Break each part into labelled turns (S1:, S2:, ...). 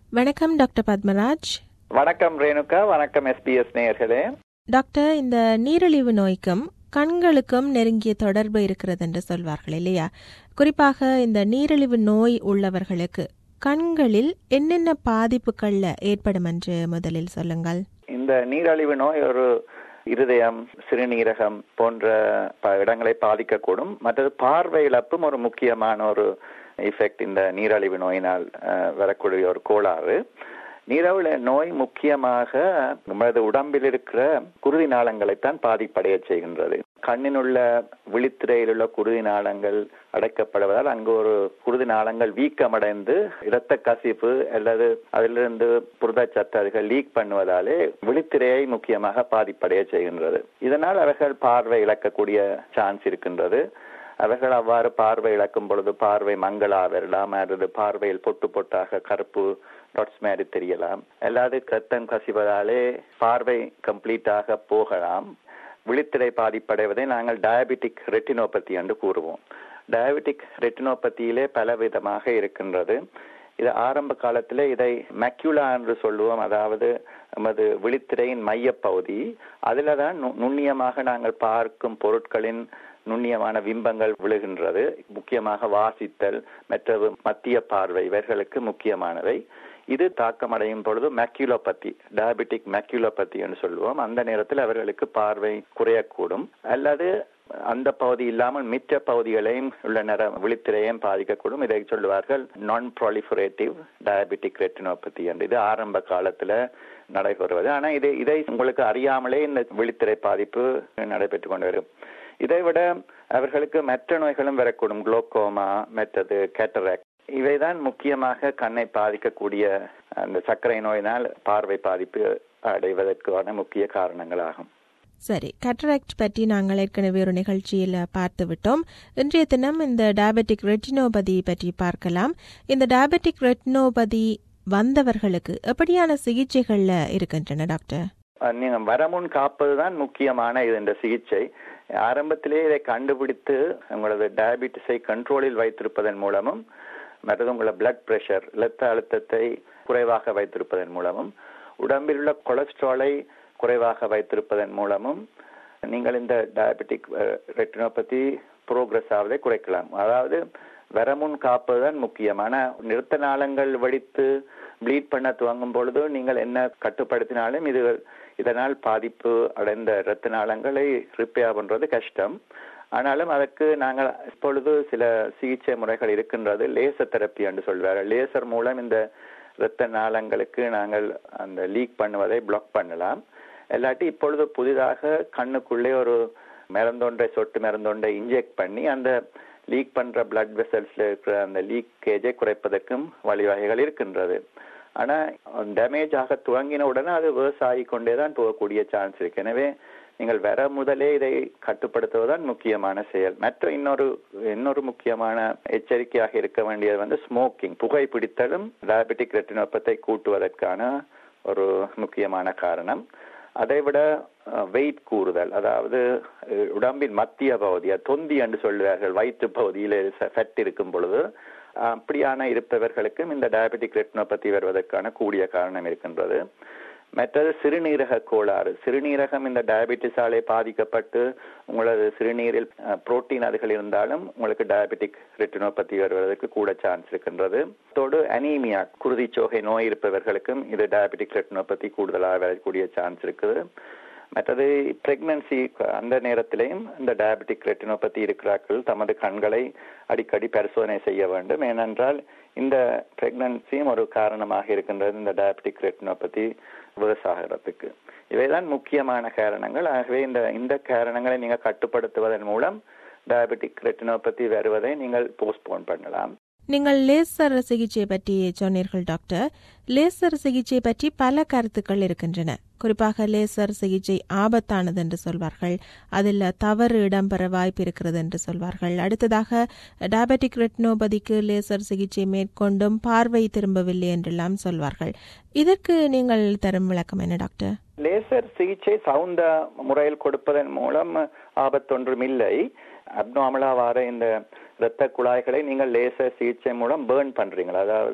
S1: வணக்கம் டாக்டர் பத்மராஜ்
S2: வணக்கம் ரேணுகா வணக்கம் எஸ்பிஎஸ் நேயர்களே
S1: டாக்டர் இந்த நீரிழிவு நோய்க்கும் கண்களுக்கும் நெருங்கிய தொடர்பு இருக்கிறது என்று சொல்வார்கள் இல்லையா குறிப்பாக இந்த நீரிழிவு நோய் உள்ளவர்களுக்கு கண்களில் என்னென்ன பாதிப்புகள் ஏற்படும் என்று முதலில் சொல்லுங்கள்
S2: இந்த நீரழிவு நோய் ஒரு இருதயம் சிறுநீரகம் போன்ற ப- இடங்களை பாதிக்கக்கூடும் மற்றது பார்வை இழப்பும் ஒரு முக்கியமான ஒரு எஃபெக்ட் இந்த நீரழிவு நோயினால் அஹ், வரக்கூடிய ஒரு கோளாறு நீரழிவு நோய் முக்கியமாக நமது உடம்பில் இருக்கிற குருதி நாளங்களைத்தான் பாதிப்படைய செய்கின்றது கண்ணில் உள்ள விழித்திரையில் உள்ள குருதி நாளங்கள் அடைக்கப்படுவதால் அங்கு ஒரு குருதி நாளங்கள் வீக்கமடைந்து இரத்த கசிவு அல்லது அதிலிருந்து புரதச்சத்து அதுகள் லீக் பண்ணுவதாலே விழித்திரையை முக்கியமாக பாதிப்படைய செய்கின்றது இதனால் அவர்கள் பார்வை இழக்கக்கூடிய சான்ஸ் இருக்கின்றது அவர்கள் அவ்வாறு பார்வை இழக்கும் பொழுது பார்வை மங்களா வரலாம் அல்லது பார்வையில் பொட்டு பொட்டாக கருப்பு டாட்ஸ் மாதிரி தெரியலாம் அல்லாது ரத்தம் கசிவதாலே பார்வை கம்ப்ளீட்டாக போகலாம் விழித்திரை பாதிப்படைவதை நாங்கள் டயபெட்டிக் ரெட்டினோபதி என்று கூறுவோம் டயபெட்டிக் ரெட்டினோபதியிலே பல விதமாக இருக்கின்றது இது ஆரம்ப காலத்திலே இதை மெக்யூலா என்று சொல்லுவோம் அதாவது நமது விழித்திரையின் மையப்பகுதி அதில தான் நு- நுண்ணியமாக நாங்கள் பார்க்கும் பொருட்களின் நுண்ணியமான பிம்பங்கள் விழுகின்றது முக்கியமாக வாசித்தல் மற்றது மத்திய பார்வை இவர்களுக்கு முக்கியமானவை இது தாக்கமடையும் பொழுது மெக்யூலோபதி டயபெட்டிக் மெக்யூலோபதி என்று சொல்லுவோம் அந்த நேரத்தில் அவர்களுக்கு பார்வை குறையக்கூடும் அல்லது அந்த பகுதி இல்லாமல் மிச்ச பகுதிகளையும் உள்ள நிற விழித்திரையும் பாதிக்கக்கூடும் இதை சொல்லுவார்கள் நான் ப்ராலிஃபரேட்டிவ் டயபெட்டிக் ரெட்டினோபதி என்று இது ஆரம்ப காலத்துல நடைபெறுவது ஆனா இது இதை உங்களுக்கு அறியாமலே இந்த விழித்திரை பாதிப்பு நடைபெற்று கொண்டு வரும் இதை விட அவர்களுக்கு மற்ற நோய்களும் வரக்கூடும் குளோக்கோமா மற்றது கேட்டராக்ட் இவைதான் முக்கியமாக கண்ணை பாதிக்கக்கூடிய அந்த சர்க்கரை நோயினால் பார்வை பாதிப்பு அடைவதற்கான முக்கிய காரணங்களாகும்
S1: சரி கட்டராக்ட் பற்றி நாங்கள் ஏற்கனவே ஒரு நிகழ்ச்சியில் பார்த்து விட்டோம் இன்றைய தினம் இந்த டயபெட்டிக் ரெட்டினோபதி பற்றி பார்க்கலாம் இந்த டயபெட்டிக் ரெட்டினோபதி வந்தவர்களுக்கு எப்படியான சிகிச்சைகள்ல இருக்கின்றன டாக்டர்
S2: அஹ் நீங்க வரமுன் காப்பதுதான் முக்கியமான இது இந்த சிகிச்சை ஆரம்பத்திலே இதை கண்டுபிடித்து உங்களது டயபிட்டிஸை கண்ட்ரோலில் வைத்திருப்பதன் மூலமும் மற்றது உங்கள பிளட் பிரஷர் இரத்த அழுத்தத்தை குறைவாக வைத்திருப்பதன் மூலமும் உடம்பில் உள்ள கொலஸ்ட்ராலை குறைவாக வைத்திருப்பதன் மூலமும் நீங்கள் இந்த டயபெட்டிக் ரெட்டினோபதி ப்ரோக்ரஸ் ஆவதை குறைக்கலாம் அதாவது வரமுன் காப்பதுதான் முக்கியமான நிறுத்த நாளங்கள் வெடித்து ப்ளீட் பண்ண துவங்கும் பொழுது நீங்கள் என்ன கட்டுப்படுத்தினாலும் இது இதனால் பாதிப்பு அடைந்த இரத்த நாளங்களை ரிப்பேர் பண்றது கஷ்டம் ஆனாலும் அதற்கு நாங்கள் இப்பொழுது சில சிகிச்சை முறைகள் இருக்கின்றது லேசர் தெரப்பி என்று சொல்வார்கள் லேசர் மூலம் இந்த இரத்த நாளங்களுக்கு நாங்கள் அந்த லீக் பண்ணுவதை பிளாக் பண்ணலாம் இல்லாட்டி இப்பொழுது புதிதாக கண்ணுக்குள்ளே ஒரு மருந்தொன்றை சொட்டு மருந்தொன்றை இன்ஜெக்ட் பண்ணி அந்த லீக் பண்ற பிளட் வெசல்ஸ்ல இருக்கிற அந்த லீக்கேஜை குறைப்பதற்கும் வழிவகைகள் இருக்கின்றது ஆனா டேமேஜ் ஆக துவங்கின உடனே அது வேர்ஸ் ஆகிக்கொண்டே தான் போகக்கூடிய சான்ஸ் இருக்கு எனவே நீங்கள் வர முதலே இதை கட்டுப்படுத்துவதுதான் முக்கியமான செயல் மற்ற இன்னொரு இன்னொரு முக்கியமான எச்சரிக்கையாக இருக்க வேண்டியது வந்து ஸ்மோக்கிங் புகைப்பிடித்தலும் டயபெட்டிக் ரெட்டினோப்பத்தை கூட்டுவதற்கான ஒரு முக்கியமான காரணம் அதை விட வெயிட் கூறுதல் அதாவது அஹ், உடம்பின் மத்திய பகுதி அது தொந்தி என்று சொல்வார்கள் வயிற்று பகுதியில் ஃபெட் இருக்கும் பொழுது அஹ், அப்படியான இருப்பவர்களுக்கும் இந்த டயபெட்டிக் ரெட்டினோபதி வருவதற்கான கூடிய காரணம் இருக்கின்றது மற்றது சிறுநீரக கோளாறு சிறுநீரகம் இந்த டயபெட்டிஸாலே பாதிக்கப்பட்டு உங்களது சிறுநீரில் புரோட்டீன் அதுகள் இருந்தாலும் உங்களுக்கு டயபெட்டிக் ரெட்டினோபதி வருவதற்கு கூட சான்ஸ் இருக்கின்றது அதோடு அனீமியா குருதிச்சோகை நோய் இருப்பவர்களுக்கும் இது டயபெட்டிக் ரெட்டினோபதி கூடுதலாக வரக்கூடிய சான்ஸ் இருக்குது மற்றது பிரெக்னன்சி அந்த நேரத்திலையும் இந்த டயபெட்டிக் ரெட்டினோபதி இருக்கிறார்கள் தமது கண்களை அடிக்கடி பரிசோதனை செய்ய வேண்டும் ஏனென்றால் இந்த பிரெக்னன்சியும் ஒரு காரணமாக இருக்கின்றது இந்த டயபெட்டிக் ரெட்டினோபதி விவசாகிறதுக்கு இவைதான் முக்கியமான காரணங்கள் ஆகவே இந்த இந்த காரணங்களை நீங்க கட்டுப்படுத்துவதன் மூலம் டயபெட்டிக் ரெட்டினோபதி வருவதை நீங்கள் போஸ்ட்போன் பண்ணலாம்
S1: நீங்கள் லேசர் சிகிச்சை பற்றி சொன்னீர்கள் டாக்டர் லேசர் சிகிச்சை பற்றி பல கருத்துக்கள் இருக்கின்றன குறிப்பாக லேசர் சிகிச்சை ஆபத்தானது என்று சொல்வார்கள் அதில் தவறு இடம்பெற வாய்ப்பு இருக்கிறது என்று சொல்வார்கள் அடுத்ததாக டயபெட்டிக் ரெட்டினோபதிக்கு லேசர் சிகிச்சை மேற்கொண்டும் பார்வை திரும்பவில்லை என்றெல்லாம் சொல்வார்கள் இதற்கு நீங்கள் தரும் விளக்கம் என்ன டாக்டர்
S2: லேசர் சிகிச்சை சவுந்த முறையில் கொடுப்பதன் மூலம் ஆபத்தொன்றும் இல்லை அப்னாமலா வார இந்த இரத்த குழாய்களை நீங்கள் லேசர் சிகிச்சை மூலம் பேர்ன் பண்றீங்களா அதாவது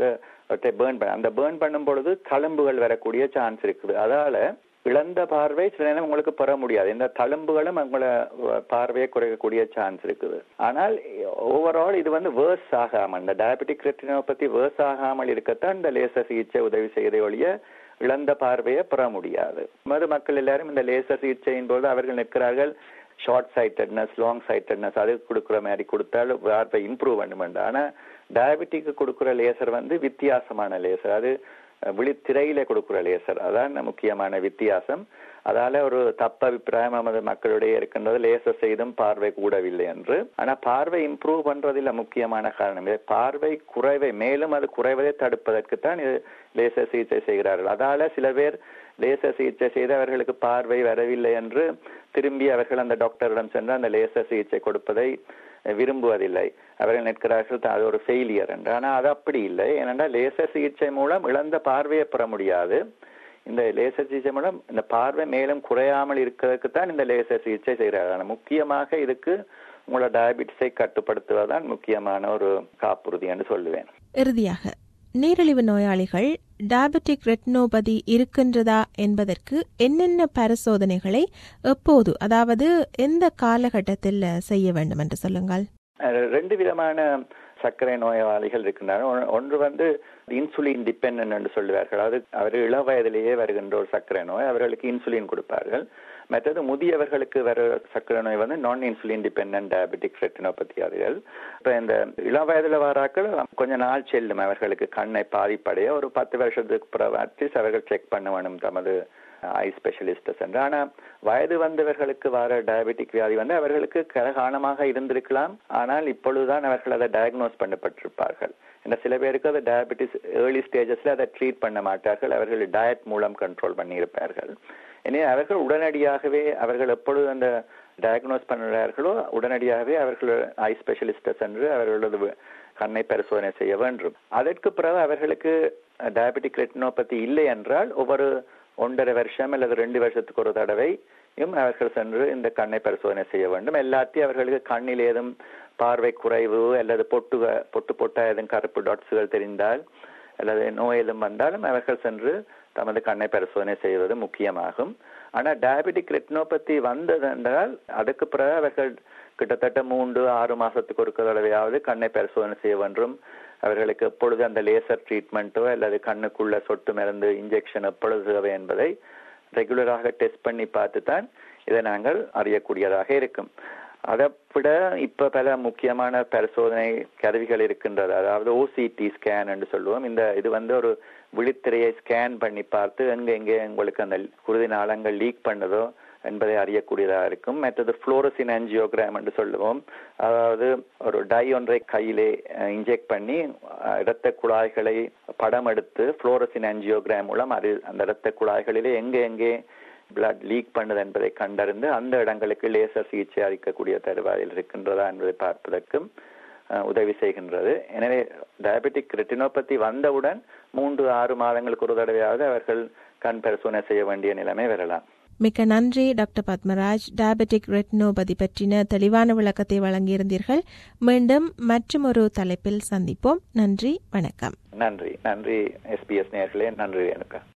S2: அவற்றை பேர்ன் பண்ண அந்த பேர்ன் பண்ணும் பொழுது தழும்புகள் வரக்கூடிய சான்ஸ் இருக்குது அதால இழந்த பார்வை சில நேரம் உங்களுக்கு பெற முடியாது இந்த தழும்புகளும் உங்களை பார்வையை குறைக்கக்கூடிய சான்ஸ் இருக்குது ஆனால் ஓவரால் இது வந்து வேர்ஸ் ஆகாமல் இந்த டயபெட்டிக் ரெட்டினோபதி வேர்ஸ் ஆகாமல் இருக்கத்தான் இந்த லேசர் சிகிச்சை உதவி செய்யறதை ஒழிய இழந்த பார்வையை பெற முடியாது மது மக்கள் எல்லாரும் இந்த லேசர் சிகிச்சையின் போது அவர்கள் நிற்கிறார்கள் ஷார்ட் சைட்டட்னஸ் லாங் சைட்டட்னஸ் அது கொடுக்குற மாதிரி கொடுத்தால் பார்வை இம்ப்ரூவ் பண்ணுமெண்டு ஆனால் டயபெட்டிக்கு கொடுக்குற லேசர் வந்து வித்தியாசமான லேசர் அது விழித்திரையில கொடுக்குற லேசர் அதான் முக்கியமான வித்தியாசம் அதால ஒரு தப்ப அபிப்பிராயம் நமது மக்களிடையே இருக்கின்றது லேசர் செய்தும் பார்வை கூடவில்லை என்று ஆனா பார்வை இம்ப்ரூவ் பண்றதில் முக்கியமான காரணம் பார்வை குறைவை மேலும் அது குறைவதை தடுப்பதற்கு தான் இது லேசர் சிகிச்சை செய்கிறார்கள் அதால சில பேர் லேசர் சிகிச்சை செய்து அவர்களுக்கு பார்வை வரவில்லை என்று திரும்பி அவர்கள் அந்த டாக்டரிடம் சென்று அந்த லேசர் சிகிச்சை கொடுப்பதை விரும்புவதில்லை அவர்கள் நிற்கிறார்கள் அது ஒரு ஃபெயிலியர் என்று ஆனால் அது அப்படி இல்லை ஏனென்றால் லேசர் சிகிச்சை மூலம் இழந்த பார்வையை பெற முடியாது இந்த லேசர் சிகிச்சை மூலம் இந்த பார்வை மேலும் குறையாமல் இருக்கிறதுக்கு தான் இந்த லேசர் சிகிச்சை செய்கிறார்கள் முக்கியமாக இதுக்கு உங்களோட டயபிட்டிஸை கட்டுப்படுத்துவதுதான் முக்கியமான ஒரு காப்புறுதி என்று சொல்லுவேன்
S1: இறுதியாக நீரிழிவு நோயாளிகள் டயபெட்டிக் ரெட்டினோபதி இருக்கின்றதா என்பதற்கு என்னென்ன பரிசோதனைகளை எப்போது அதாவது எந்த காலகட்டத்தில் செய்ய வேண்டும் என்று சொல்லுங்கள்
S2: ரெண்டு விதமான சர்க்கரை நோயாளிகள் இருக்கின்றனர் ஒன்று வந்து இன்சுலின் டிபெண்ட் என்று சொல்லுவார்கள் அது அவர் இள வயதிலேயே வருகின்ற ஒரு சர்க்கரை நோய் அவர்களுக்கு இன்சுலின் கொடுப்பார்கள் மற்றது முதியவர்களுக்கு வர சர்க்கரை நோய் வந்து நான் இன்சுலின் டிபெண்ட் டயபெட்டிக் ரெட்டினோபதியாளிகள் இப்போ இந்த இளம் வயதில் வராக்கள் கொஞ்ச நாள் செல்லும் அவர்களுக்கு கண்ணை பாதிப்படைய ஒரு பத்து வருஷத்துக்கு பிறகு அட்லீஸ்ட் அவர்கள் செக் பண்ண வேணும் தமது ஐ ஸ்பெஷலிஸ்ட் சென்று ஆனால் வயது வந்தவர்களுக்கு வர டயபெட்டிக் வியாதி வந்து அவர்களுக்கு கரகாணமாக இருந்திருக்கலாம் ஆனால் இப்பொழுதுதான் அவர்கள் அதை டயக்னோஸ் பண்ணப்பட்டிருப்பார்கள் இந்த சில பேருக்கு அதை டயபெட்டிஸ் ஏர்லி ஸ்டேஜஸ்ல அதை ட்ரீட் பண்ண மாட்டார்கள் அவர்கள் டயட் மூலம் கண்ட்ரோல் பண்ணியிருப்பார்கள் எனவே அவர்கள் உடனடியாகவே அவர்கள் எப்பொழுது அந்த டயக்னோஸ் பண்ணுகிறார்களோ உடனடியாகவே அவர்கள் ஐ ஸ்பெஷலிஸ்ட்டை சென்று அவர்களது கண்ணை பரிசோதனை செய்ய வேண்டும் அதற்கு பிறகு அவர்களுக்கு டயபெட்டிக் ரெட்டினோபதி இல்லை என்றால் ஒவ்வொரு ஒன்றரை வருஷம் அல்லது ரெண்டு வருஷத்துக்கு ஒரு தடவையும் அவர்கள் சென்று இந்த கண்ணை பரிசோதனை செய்ய வேண்டும் எல்லாத்தையும் அவர்களுக்கு கண்ணில் ஏதும் பார்வை குறைவு அல்லது பொட்டு பொட்டு பொட்டா ஏதும் கருப்பு டாட்ஸுகள் தெரிந்தால் அல்லது நோய் ஏதும் வந்தாலும் அவர்கள் சென்று தமது கண்ணை பரிசோதனை செய்வது முக்கியமாகும் ஆனால் டயபெட்டிக் ரெட்டினோபதி வந்தது என்றால் அதுக்கு பிறகு அவர்கள் கிட்டத்தட்ட மூன்று ஆறு மாசத்துக்கு ஒரு தடவையாவது கண்ணை பரிசோதனை செய்ய வேண்டும் அவர்களுக்கு எப்பொழுது அந்த லேசர் ட்ரீட்மெண்ட்டோ அல்லது கண்ணுக்குள்ள சொட்டு மருந்து இன்ஜெக்ஷன் எப்பொழுது தேவை என்பதை ரெகுலராக டெஸ்ட் பண்ணி பார்த்து தான் இதை நாங்கள் அறியக்கூடியதாக இருக்கும் அதை விட இப்ப பல முக்கியமான பரிசோதனை கருவிகள் இருக்கின்றது அதாவது ஓசிடி ஸ்கேன் என்று சொல்லுவோம் இந்த இது வந்து ஒரு விழித்திரையை ஸ்கேன் பண்ணி பார்த்து எங்க எங்கே உங்களுக்கு அந்த குருதி நாளங்கள் லீக் பண்ணதோ என்பதை அறியக்கூடியதாக இருக்கும் மற்றது புளோரசின் ஆஞ்சியோகிராம் என்று சொல்லுவோம் அதாவது ஒரு டை ஒன்றை கையிலே இன்ஜெக்ட் பண்ணி இரத்த குழாய்களை படம் எடுத்து புளோரசின் ஆஞ்சியோகிராம் மூலம் அது அந்த இரத்த குழாய்களிலே எங்கே எங்கே பிளட் லீக் பண்ணுது என்பதை கண்டறிந்து அந்த இடங்களுக்கு லேசர் சிகிச்சை அளிக்கக்கூடிய தருவாயில் இருக்கின்றதா என்பதை பார்ப்பதற்கும் உதவி செய்கின்றது எனவே டயபெட்டிக் ரெட்டினோபதி வந்தவுடன் மூன்று ஆறு மாதங்களுக்கு ஒரு தடவையாவது அவர்கள் கண் பரிசோதனை செய்ய வேண்டிய நிலைமை வரலாம்
S1: மிக்க நன்றி டாக்டர் பத்மராஜ் டயபெட்டிக் ரெட்டினோபதி பற்றின தெளிவான விளக்கத்தை வழங்கியிருந்தீர்கள் மீண்டும் மற்றும் ஒரு தலைப்பில் சந்திப்போம் நன்றி வணக்கம்
S2: நன்றி நன்றி எஸ்பிஎஸ் நேர்களே நன்றி எனக்கு